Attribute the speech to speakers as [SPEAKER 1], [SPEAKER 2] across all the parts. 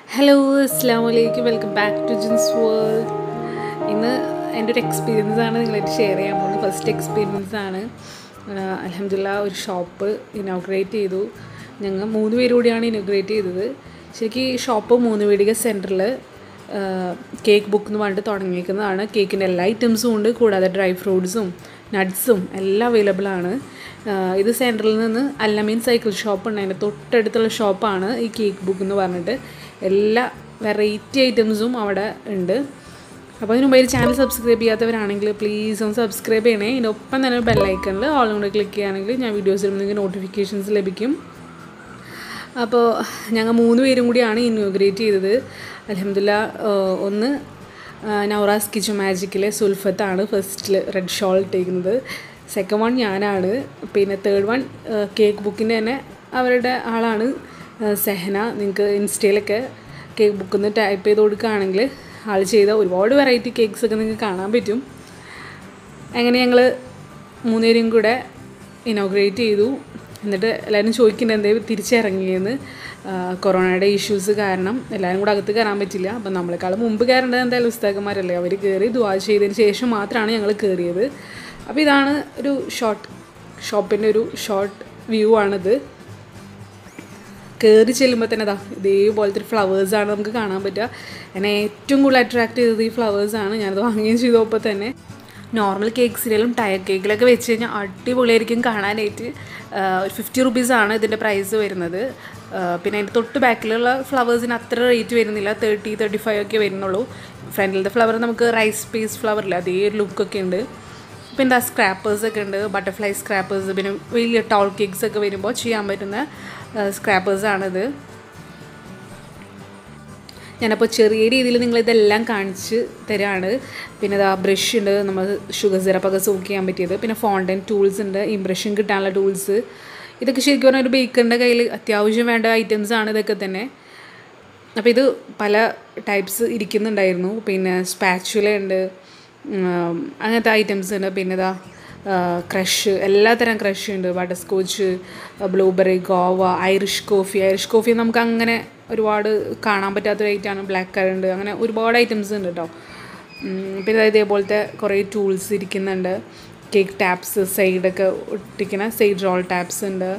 [SPEAKER 1] hello അസ്സാം വലൈക്കും welcome back to Jins world ഇന്ന് എൻ്റെ ഒരു എക്സ്പീരിയൻസ് ആണ് നിങ്ങളായിട്ട് ഷെയർ ചെയ്യാൻ പോകുന്നത് ഫസ്റ്റ് എക്സ്പീരിയൻസ് ആണ് അലഹമില്ല ഒരു ഷോപ്പ് ഇനോഗ്രേറ്റ് ചെയ്തു ഞങ്ങൾ മൂന്ന് പേര് കൂടിയാണ് ഇനോഗ്രേറ്റ് ചെയ്തത് ശരിക്കും ഈ ഷോപ്പ് മൂന്ന് വീടിക സെൻറ്ററിൽ കേക്ക് ബുക്ക് എന്ന് പറഞ്ഞിട്ട് തുടങ്ങിയിരിക്കുന്നതാണ് കേക്കിൻ്റെ എല്ലാ ഐറ്റംസും ഉണ്ട് കൂടാതെ ഡ്രൈ ഫ്രൂട്ട്സും നട്ട്സും എല്ലാം അവൈലബിൾ ആണ് ഇത് സെൻറ്ററിൽ നിന്ന് അല്ലമീൻ സൈക്കിൾ ഷോപ്പ് ഉണ്ട് അതിൻ്റെ തൊട്ടടുത്തുള്ള ഷോപ്പാണ് ഈ കേക്ക് ബുക്ക് എന്ന് പറഞ്ഞിട്ട് എല്ലാ വെറൈറ്റി ഐറ്റംസും അവിടെ ഉണ്ട് അപ്പോൾ അതിന് മുമ്പ് ഈ ചാനൽ സബ്സ്ക്രൈബ് ചെയ്യാത്തവരാണെങ്കിൽ പ്ലീസ് ഒന്ന് സബ്സ്ക്രൈബ് ചെയ്യണേ ഇതിനൊപ്പം തന്നെ ബെല്ലൈക്കണിൽ ഓളും കൂടെ ക്ലിക്ക് ചെയ്യുകയാണെങ്കിൽ ഞാൻ വീഡിയോസിൽ നിങ്ങൾക്ക് നോട്ടിഫിക്കേഷൻസ് ലഭിക്കും അപ്പോൾ ഞങ്ങൾ മൂന്ന് പേരും കൂടിയാണ് ഇനോഗ്രേറ്റ് ചെയ്തത് അലഹമില്ല ഒന്ന് നൗറാസ് കിച്ചൺ മാജിക്കിലെ സുൽഫത്താണ് ഫസ്റ്റിൽ റെഡ് ഷോൾ ഇട്ടേക്കുന്നത് സെക്കൻഡ് വൺ ഞാനാണ് പിന്നെ തേർഡ് വൺ കേക്ക് ബുക്കിൻ്റെ തന്നെ അവരുടെ ആളാണ് സെഹന നിങ്ങൾക്ക് ഇൻസ്റ്റയിലൊക്കെ കേക്ക് ബുക്കിൽ നിന്ന് ടൈപ്പ് ചെയ്ത് കൊടുക്കുകയാണെങ്കിൽ ആൾ ചെയ്ത ഒരുപാട് വെറൈറ്റി കേക്ക്സ് ഒക്കെ നിങ്ങൾക്ക് കാണാൻ പറ്റും അങ്ങനെ ഞങ്ങൾ മൂന്നുപേരും കൂടെ ഇനോഗ്രേറ്റ് ചെയ്തു എന്നിട്ട് എല്ലാവരും ചോദിക്കുന്നുണ്ട് എന്തേ തിരിച്ചിറങ്ങിയെന്ന് കൊറോണയുടെ ഇഷ്യൂസ് കാരണം എല്ലാവരും കൂടെ അകത്ത് കയറാൻ പറ്റില്ല അപ്പം നമ്മളെക്കാളും മുമ്പ് കയറേണ്ടത് എന്തായാലും പുസ്തകന്മാരല്ലേ അവർ കയറി ദുവാ ചെയ്തതിന് ശേഷം മാത്രമാണ് ഞങ്ങൾ കയറിയത് അപ്പോൾ ഇതാണ് ഒരു ഷോർട്ട് ഷോപ്പിൻ്റെ ഒരു ഷോർട്ട് വ്യൂ ആണിത് കയറി ചെല്ലുമ്പോൾ തന്നെ അതാ ഇതേപോലത്തെ ഒരു ഫ്ലവേഴ്സാണ് നമുക്ക് കാണാൻ പറ്റുക എന്നെ ഏറ്റവും കൂടുതൽ അട്രാക്ട് ചെയ്തത് ഈ ഫ്ലവേഴ്സാണ് ഞാനത് വാങ്ങുകയും ചെയ്തപ്പോൾ തന്നെ നോർമൽ കേക്ക്സിലും ടയർ കേക്കിലൊക്കെ വെച്ച് കഴിഞ്ഞാൽ അടിപൊളിയായിരിക്കും കാണാനായിട്ട് ഒരു ഫിഫ്റ്റി റുപ്പീസാണ് ഇതിൻ്റെ പ്രൈസ് വരുന്നത് പിന്നെ അതിൻ്റെ തൊട്ട് ബാക്കിലുള്ള ഫ്ലവേഴ്സിന് അത്ര റേറ്റ് വരുന്നില്ല തേർട്ടി തേർട്ടി ഫൈവ് ഒക്കെ വരുന്നുള്ളൂ ഫ്രണ്ടിലത്തെ ഫ്ലവർ നമുക്ക് റൈസ് പീസ് ഫ്ലവറില്ല അതേ ഒരു ലുക്കൊക്കെ ഉണ്ട് പിന്നെ എന്താ സ്ക്രാപ്പേഴ്സ് ഒക്കെ ഉണ്ട് ബട്ടർഫ്ലൈ സ്ക്രാപ്പേഴ്സ് പിന്നെ വലിയ ടോൾ കേക്ക്സ് ഒക്കെ വരുമ്പോൾ ചെയ്യാൻ പറ്റുന്ന സ്ക്രാപ്പേഴ്സാണിത് ഞാനപ്പോൾ ചെറിയ രീതിയിൽ നിങ്ങളിതെല്ലാം കാണിച്ച് തരാണ് പിന്നെ ഇതാ ബ്രഷ് ഉണ്ട് നമ്മൾ ഷുഗർ സിറപ്പൊക്കെ സോക്ക് ചെയ്യാൻ പറ്റിയത് പിന്നെ ഫോണ്ടൻ ടൂൾസ് ഉണ്ട് ഇംപ്രഷൻ കിട്ടാനുള്ള ടൂൾസ് ഇതൊക്കെ ശരിക്കും പറഞ്ഞാൽ ഒരു ബേക്കറിൻ്റെ കയ്യിൽ അത്യാവശ്യം വേണ്ട ഐറ്റംസ് ആണ് ഇതൊക്കെ തന്നെ അപ്പോൾ ഇത് പല ടൈപ്സ് ഇരിക്കുന്നുണ്ടായിരുന്നു പിന്നെ സ്പാച്ചുല ഉണ്ട് അങ്ങനത്തെ ഐറ്റംസ് ഉണ്ട് പിന്നെ ഇതാ ക്രഷ് എല്ലാത്തരം ക്രഷ് ഉണ്ട് butterscotch blueberry guava Irish coffee Irish coffee നമുക്ക് അങ്ങനെ ഒരുപാട് കാണാൻ പറ്റാത്തൊരു ഐറ്റമാണ് ബ്ലാക്ക് കറണ്ട് അങ്ങനെ ഒരുപാട് ഐറ്റംസ് ഉണ്ട് കേട്ടോ പിന്നെ ഇതേപോലത്തെ കുറേ ടൂൾസ് ഇരിക്കുന്നുണ്ട് കേക്ക് ടാപ്സ് സൈഡൊക്കെ ഒട്ടിക്കുന്ന സൈഡ് റോൾ ടാപ്സ് ഉണ്ട്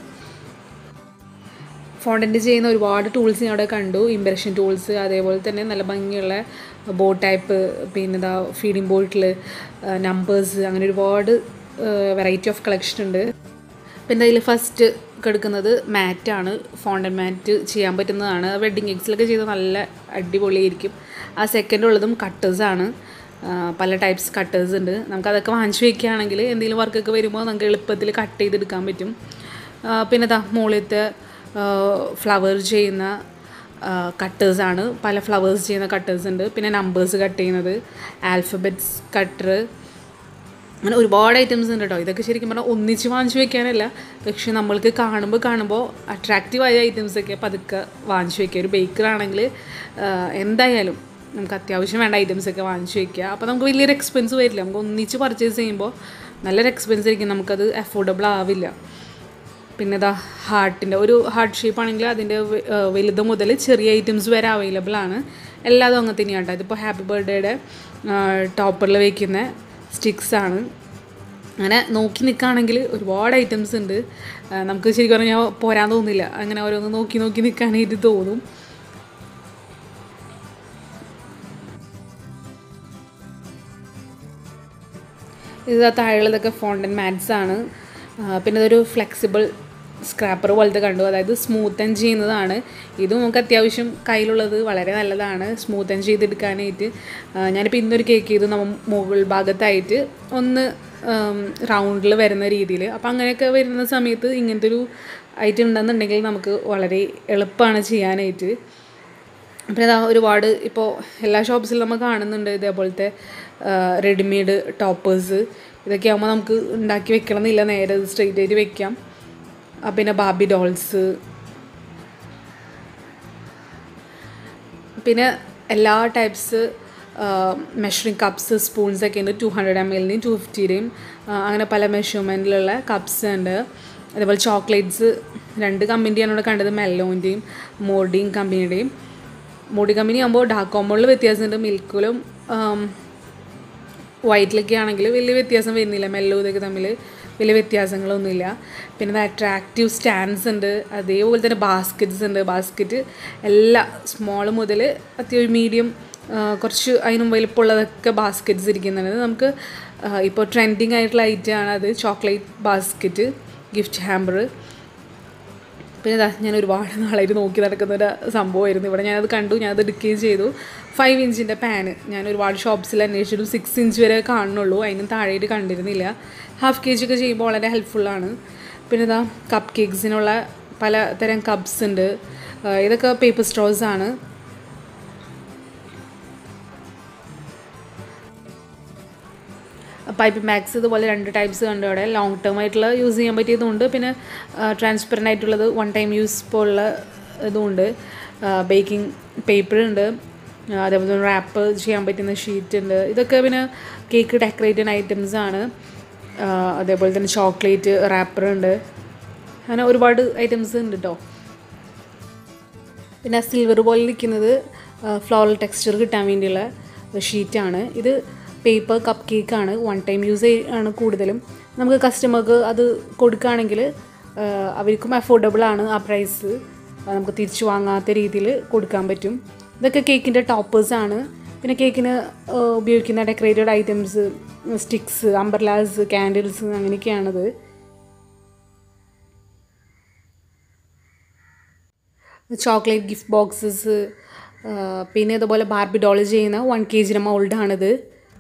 [SPEAKER 1] ഫോണ്ടൻ്റ് ചെയ്യുന്ന ഒരുപാട് ടൂൾസ് ഞാൻ അവിടെ കണ്ടു ഇംപ്രഷൻ ടൂൾസ് അതേപോലെ തന്നെ നല്ല ഭംഗിയുള്ള ബോട്ട് ടൈപ്പ് പിന്നെ ഇതാ ഫീഡിങ് ബോട്ടിൽ നമ്പേഴ്സ് അങ്ങനെ ഒരുപാട് വെറൈറ്റി ഓഫ് കളക്ഷൻ ഉണ്ട് പിന്നെ അതിൽ ഫസ്റ്റ് കിടക്കുന്നത് മാറ്റാണ് ഫോണ്ടൻ മാറ്റ് ചെയ്യാൻ പറ്റുന്നതാണ് വെഡ്ഡിങ് എക്സിലൊക്കെ ചെയ്ത് നല്ല അടിപൊളിയായിരിക്കും ആ സെക്കൻഡ് ഉള്ളതും കട്ടേഴ്സാണ് പല ടൈപ്സ് കട്ടേഴ്സ് ഉണ്ട് നമുക്കതൊക്കെ വാങ്ങിച്ചു വയ്ക്കുകയാണെങ്കിൽ എന്തെങ്കിലും വർക്കൊക്കെ വരുമ്പോൾ നമുക്ക് എളുപ്പത്തിൽ കട്ട് ചെയ്തെടുക്കാൻ പറ്റും പിന്നെ ഇതാ മുകളിലത്തെ ഫ്ലവർ ചെയ്യുന്ന കട്ടേഴ്സാണ് പല ഫ്ലവേഴ്സ് ചെയ്യുന്ന കട്ടേഴ്സ് ഉണ്ട് പിന്നെ നമ്പേഴ്സ് കട്ട് ചെയ്യുന്നത് ആൽഫബറ്റ്സ് കട്ടർ അങ്ങനെ ഒരുപാട് ഐറ്റംസ് ഉണ്ട് കേട്ടോ ഇതൊക്കെ ശരിക്കും പറഞ്ഞാൽ ഒന്നിച്ച് വാങ്ങിച്ചു വെക്കാനല്ല പക്ഷെ നമ്മൾക്ക് കാണുമ്പോൾ കാണുമ്പോൾ അട്രാക്റ്റീവായ ഐറ്റംസൊക്കെ പതുക്കെ വാങ്ങിച്ചു വെക്കുക ഒരു ബേക്കറാണെങ്കിൽ എന്തായാലും നമുക്ക് അത്യാവശ്യം വേണ്ട ഐറ്റംസൊക്കെ വാങ്ങിച്ചു വെക്കുക അപ്പോൾ നമുക്ക് വലിയൊരു എക്സ്പെൻസ് വരില്ല നമുക്ക് ഒന്നിച്ച് പർച്ചേസ് ചെയ്യുമ്പോൾ നല്ലൊരു എക്സ്പെൻസ് ആയിരിക്കും നമുക്കത് അഫോർഡബിൾ ആവില്ല പിന്നെ ഇതാ ഹാർട്ടിൻ്റെ ഒരു ഹാർട്ട് ഷേപ്പ് ആണെങ്കിൽ അതിൻ്റെ വലുത് മുതൽ ചെറിയ ഐറ്റംസ് വരെ അവൈലബിൾ ആണ് എല്ലാതും അങ്ങനെ തന്നെയാണ് കേട്ടോ ഇതിപ്പോൾ ഹാപ്പി ബർത്ത്ഡേയുടെ ടോപ്പറിൽ വയ്ക്കുന്ന സ്റ്റിക്സ് ആണ് അങ്ങനെ നോക്കി നിൽക്കുകയാണെങ്കിൽ ഒരുപാട് ഐറ്റംസ് ഉണ്ട് നമുക്ക് ശരിക്കും പറഞ്ഞാൽ പോരാൻ തോന്നില്ല അങ്ങനെ ഓരോന്ന് നോക്കി നോക്കി നിൽക്കാനായിട്ട് തോന്നും ഇത് താഴെയുള്ളതൊക്കെ ഫോണ്ടൻ മാറ്റ്സ് ആണ് പിന്നെ ഇതൊരു ഫ്ലെക്സിബിൾ സ്ക്രാപ്പർ പോലത്തെ കണ്ടു അതായത് സ്മൂത്തൻ ചെയ്യുന്നതാണ് ഇത് നമുക്ക് അത്യാവശ്യം കയ്യിലുള്ളത് വളരെ നല്ലതാണ് സ്മൂത്തൻ ചെയ്തെടുക്കാനായിട്ട് ഞാനിപ്പോൾ ഇന്നൊരു കേക്ക് ചെയ്തു നമ്മൾ മുകൾ ഭാഗത്തായിട്ട് ഒന്ന് റൗണ്ടിൽ വരുന്ന രീതിയിൽ അപ്പോൾ അങ്ങനെയൊക്കെ വരുന്ന സമയത്ത് ഇങ്ങനത്തെ ഒരു ഐറ്റം ഉണ്ടെന്നുണ്ടെങ്കിൽ നമുക്ക് വളരെ എളുപ്പമാണ് ചെയ്യാനായിട്ട് പിന്നെ അതാ ഒരുപാട് ഇപ്പോൾ എല്ലാ ഷോപ്സിലും നമ്മൾ കാണുന്നുണ്ട് ഇതേപോലത്തെ റെഡിമെയ്ഡ് ടോപ്പേഴ്സ് ഇതൊക്കെ ആകുമ്പോൾ നമുക്ക് ഉണ്ടാക്കി വെക്കണം എന്നില്ല നേരെ സ്ട്രെയിറ്റ് ആയിട്ട് വെക്കാം പിന്നെ ബാബി ഡോൾസ് പിന്നെ എല്ലാ ടൈപ്സ് മെഷറിങ് കപ്സ് സ്പൂൺസ് ഒക്കെ ഉണ്ട് ടു ഹൺഡ്രഡ് എം എല്ലിൻ്റെയും ടു ഫിഫ്റ്റിയുടെയും അങ്ങനെ പല മെഷർമെൻറ്റിലുള്ള കപ്സ് ഉണ്ട് അതേപോലെ ചോക്ലേറ്റ്സ് രണ്ട് കമ്പനിയാണ് ഇവിടെ കണ്ടത് മെല്ലോൻ്റെയും മോർഡിയും കമ്പനിയുടെയും മോഡി കമ്പനി ആകുമ്പോൾ ഡാർക്ക് കോമ്പൗണ്ടിൽ വ്യത്യാസമുണ്ട് മിൽക്കിലും വൈറ്റിലൊക്കെ ആണെങ്കിൽ വലിയ വ്യത്യാസം വരുന്നില്ല മെല്ലോ ഇതൊക്കെ തമ്മിൽ വലിയ വ്യത്യാസങ്ങളൊന്നുമില്ല പിന്നെ ഇത് അട്രാക്റ്റീവ് സ്റ്റാൻഡ്സ് ഉണ്ട് അതേപോലെ തന്നെ ബാസ്ക്കറ്റ്സ് ഉണ്ട് ബാസ്ക്കറ്റ് എല്ലാ സ്മോൾ മുതൽ അത്യാവശ്യം മീഡിയം കുറച്ച് അതിനും വലിപ്പമുള്ളതൊക്കെ ബാസ്ക്കറ്റ്സ് ഇരിക്കുന്നുണ്ട് നമുക്ക് ഇപ്പോൾ ട്രെൻഡിങ് ആയിട്ടുള്ള ഐറ്റമാണ് അത് ചോക്ലേറ്റ് ബാസ്ക്കറ്റ് ഗിഫ്റ്റ് ഹാമ്പർ പിന്നെ ഇതാ ഞാൻ ഒരുപാട് നാളായിട്ട് നോക്കി നടക്കുന്ന ഒരു സംഭവമായിരുന്നു ഇവിടെ ഞാനത് കണ്ടു ഞാനത് എടുക്കുകയും ചെയ്തു ഫൈവ് ഇഞ്ചിൻ്റെ പാന് ഞാൻ ഒരുപാട് ഷോപ്സിൽ അന്വേഷിച്ചിട്ടും സിക്സ് ഇഞ്ച് വരെ കാണുന്നുള്ളൂ അതിനും താഴെയായിട്ട് കണ്ടിരുന്നില്ല ഹാഫ് കെ ജി ഒക്കെ ചെയ്യുമ്പോൾ വളരെ ഹെൽപ്ഫുള്ളാണ് പിന്നെ ഇതാ കപ്പ് കേക്ക്സിനുള്ള പല തരം കപ്സ് ഉണ്ട് ഇതൊക്കെ പേപ്പർ സ്ട്രോസ് ആണ് പൈപ്പ് ബാഗ്സ് ഇതുപോലെ രണ്ട് ടൈപ്സ് കണ്ടു അവിടെ ലോങ് ടേം ആയിട്ടുള്ള യൂസ് ചെയ്യാൻ പറ്റിയതുണ്ട് പിന്നെ ട്രാൻസ്പെറൻ്റ് ആയിട്ടുള്ളത് വൺ ടൈം യൂസ് പോലുള്ള ഇതുമുണ്ട് ബേക്കിംഗ് പേപ്പർ ഉണ്ട് അതേപോലെ തന്നെ റാപ്പ് ചെയ്യാൻ പറ്റുന്ന ഷീറ്റ് ഉണ്ട് ഇതൊക്കെ പിന്നെ കേക്ക് ഡെക്കറേറ്റ് ചെയ്യുന്ന ഐറ്റംസ് ആണ് അതേപോലെ തന്നെ ചോക്ലേറ്റ് റാപ്പർ ഉണ്ട് അങ്ങനെ ഒരുപാട് ഐറ്റംസ് ഉണ്ട് കേട്ടോ പിന്നെ സിൽവർ പോലെ ഇരിക്കുന്നത് ഫ്ലോറൽ ടെക്സ്ചർ കിട്ടാൻ വേണ്ടിയുള്ള ഷീറ്റാണ് ഇത് പേപ്പർ കപ്പ് കേക്കാണ് വൺ ടൈം യൂസ് ആണ് കൂടുതലും നമുക്ക് കസ്റ്റമർക്ക് അത് കൊടുക്കുകയാണെങ്കിൽ അവർക്കും അഫോർഡബിൾ ആണ് ആ പ്രൈസ് നമുക്ക് തിരിച്ചു വാങ്ങാത്ത രീതിയിൽ കൊടുക്കാൻ പറ്റും ഇതൊക്കെ കേക്കിൻ്റെ ടോപ്പേഴ്സ് ആണ് പിന്നെ കേക്കിന് ഉപയോഗിക്കുന്ന decorated items sticks umbrellas candles അങ്ങനെയൊക്കെയാണത് ചോക്ലേറ്റ് ഗിഫ്റ്റ് ബോക്സസ് പിന്നെ ഇതുപോലെ ബാർബി ഡോൾ ചെയ്യുന്ന വൺ കെ ജിയുടെ മൗൾഡാണിത്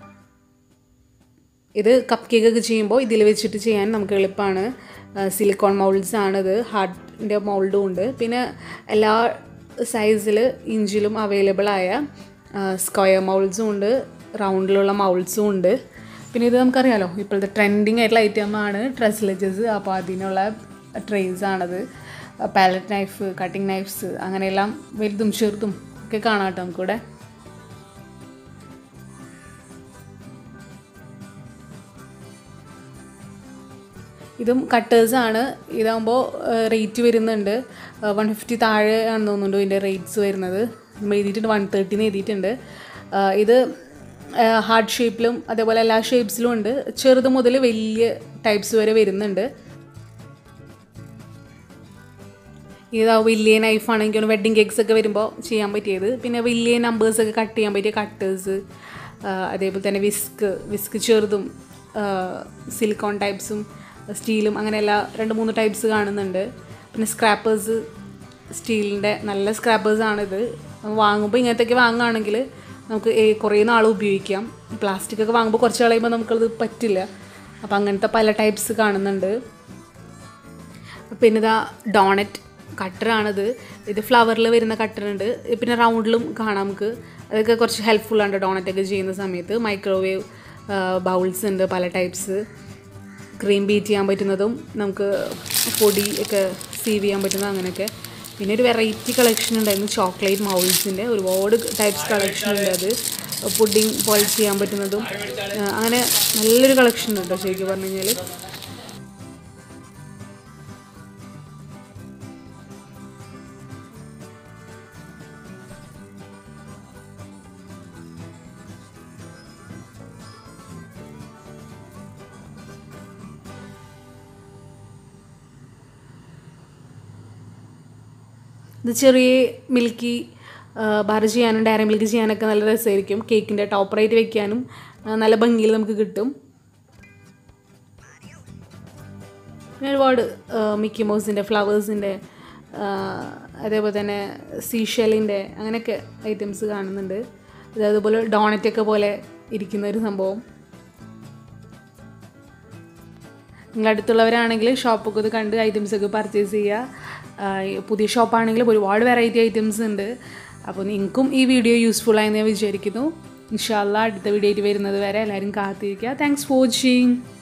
[SPEAKER 1] ഇത് കപ്പ് കേക്ക് ഒക്കെ ചെയ്യുമ്പോൾ ഇതിൽ വെച്ചിട്ട് ചെയ്യാൻ നമുക്ക് എളുപ്പമാണ് സിലിക്കോൺ മൗൾഡ്സ് ആണിത് ഹാർട്ടിൻ്റെ മൗൾഡും ഉണ്ട് പിന്നെ എല്ലാ സൈസിൽ ഇഞ്ചിലും അവൈലബിൾ ആയ സ്ക്വയർ മൗൾഡ്സും ഉണ്ട് റൗണ്ടിലുള്ള മൗൾഡ്സും ഉണ്ട് പിന്നെ ഇത് നമുക്കറിയാലോ ഇപ്പോഴത്തെ ട്രെൻഡിങ് ആയിട്ടുള്ള ഐറ്റമാണ് ട്രസ്ലെജസ് അപ്പോൾ അതിനുള്ള ട്രേസ് ആണത് പാലറ്റ് നൈഫ് കട്ടിങ് നൈഫ്സ് അങ്ങനെയെല്ലാം വലുതും ചെറുതും ഒക്കെ കാണാം കേട്ടോ നമുക്കിവിടെ ഇതും കട്ടേഴ്സാണ് ഇതാകുമ്പോൾ റേറ്റ് വരുന്നുണ്ട് വൺ ഫിഫ്റ്റി താഴെ ആണെന്ന് തോന്നുന്നുണ്ട് ഇതിൻ്റെ റേറ്റ്സ് വരുന്നത് നമ്മൾ എഴുതിയിട്ടുണ്ട് വൺ തേർട്ടിന്ന് എഴുതിയിട്ടുണ്ട് ഇത് ഹാർഡ് ഷേപ്പിലും അതേപോലെ എല്ലാ ഷേപ്സിലും ഉണ്ട് ചെറുത് മുതൽ വലിയ ടൈപ്സ് വരെ വരുന്നുണ്ട് ഇതാ വലിയ നൈഫാണെങ്കിൽ വെഡ്ഡിങ് കേക്ക്സ് ഒക്കെ വരുമ്പോൾ ചെയ്യാൻ പറ്റിയത് പിന്നെ വലിയ നമ്പേഴ്സൊക്കെ കട്ട് ചെയ്യാൻ പറ്റിയ കട്ടേഴ്സ് അതേപോലെ തന്നെ വിസ്ക് വിസ്ക് ചെറുതും സിലിക്കോൺ ടൈപ്സും സ്റ്റീലും അങ്ങനെ എല്ലാ രണ്ട് മൂന്ന് ടൈപ്സ് കാണുന്നുണ്ട് പിന്നെ സ്ക്രാപ്പേഴ്സ് സ്റ്റീലിൻ്റെ നല്ല സ്ക്രാപ്പേഴ്സാണിത് വാങ്ങുമ്പോൾ ഇങ്ങനത്തെയൊക്കെ വാങ്ങുകയാണെങ്കിൽ നമുക്ക് കുറേ നാൾ ഉപയോഗിക്കാം പ്ലാസ്റ്റിക് ഒക്കെ വാങ്ങുമ്പോൾ കുറച്ച് കളയുമ്പോൾ നമുക്കത് പറ്റില്ല അപ്പോൾ അങ്ങനത്തെ പല ടൈപ്സ് കാണുന്നുണ്ട് പിന്നെ ഇതാ ഡോണറ്റ് കട്ടറാണിത് ഇത് ഫ്ലവറിൽ വരുന്ന കട്ടറുണ്ട് പിന്നെ റൗണ്ടിലും കാണാം നമുക്ക് അതൊക്കെ കുറച്ച് ഹെൽപ്ഫുള്ളാണ് ഡോണറ്റൊക്കെ ചെയ്യുന്ന സമയത്ത് മൈക്രോവേവ് ബൗൾസ് ഉണ്ട് പല ടൈപ്സ് ക്രീം ബീറ്റ് ചെയ്യാൻ പറ്റുന്നതും നമുക്ക് പൊടി ഒക്കെ സീവ് ചെയ്യാൻ പറ്റുന്നത് അങ്ങനെയൊക്കെ പിന്നെ ഒരു വെറൈറ്റി കളക്ഷൻ ഉണ്ടായിരുന്നു ചോക്ലേറ്റ് മൗൾസിൻ്റെ ഒരുപാട് ടൈപ്സ് കളക്ഷൻ ഉണ്ട് അത് പുഡിങ് പോലെ ചെയ്യാൻ പറ്റുന്നതും അങ്ങനെ നല്ലൊരു കളക്ഷൻ ഉണ്ട് കേട്ടോ ശരിക്കും പറഞ്ഞു കഴിഞ്ഞാൽ ഇത് ചെറിയ മിൽക്കി ബാർ ചെയ്യാനും ഡയറി മിൽക്ക് ചെയ്യാനൊക്കെ നല്ല രസമായിരിക്കും കേക്കിൻ്റെ ടോപ്പ് റേറ്റ് വെക്കാനും നല്ല ഭംഗിയിൽ നമുക്ക് കിട്ടും പിന്നെ ഒരുപാട് മിക്കി മൗസിൻ്റെ ഫ്ലവേഴ്സിൻ്റെ അതേപോലെ തന്നെ സീഷെല്ലിൻ്റെ അങ്ങനെയൊക്കെ ഐറ്റംസ് കാണുന്നുണ്ട് ഇത് അതുപോലെ ഡോണറ്റൊക്കെ പോലെ ഇരിക്കുന്ന ഒരു സംഭവം നിങ്ങൾ അടുത്തുള്ളവരാണെങ്കിൽ ഷോപ്പൊക്കെ ഇത് കണ്ട് ഐറ്റംസ് ഒക്കെ പർച്ചേസ് ചെയ്യുക പുതിയ ഷോപ്പാണെങ്കിലും ഒരുപാട് വെറൈറ്റി ഐറ്റംസ് ഉണ്ട് അപ്പോൾ നിങ്ങൾക്കും ഈ വീഡിയോ യൂസ്ഫുൾ ആയെന്ന് ഞാൻ വിചാരിക്കുന്നു ഇൻഷാല്ല അടുത്ത വീഡിയോ ആയിട്ട് വരുന്നത് വരെ എല്ലാവരും കാത്തിരിക്കുക താങ്ക്സ് ഫോർ വാച്ചിങ്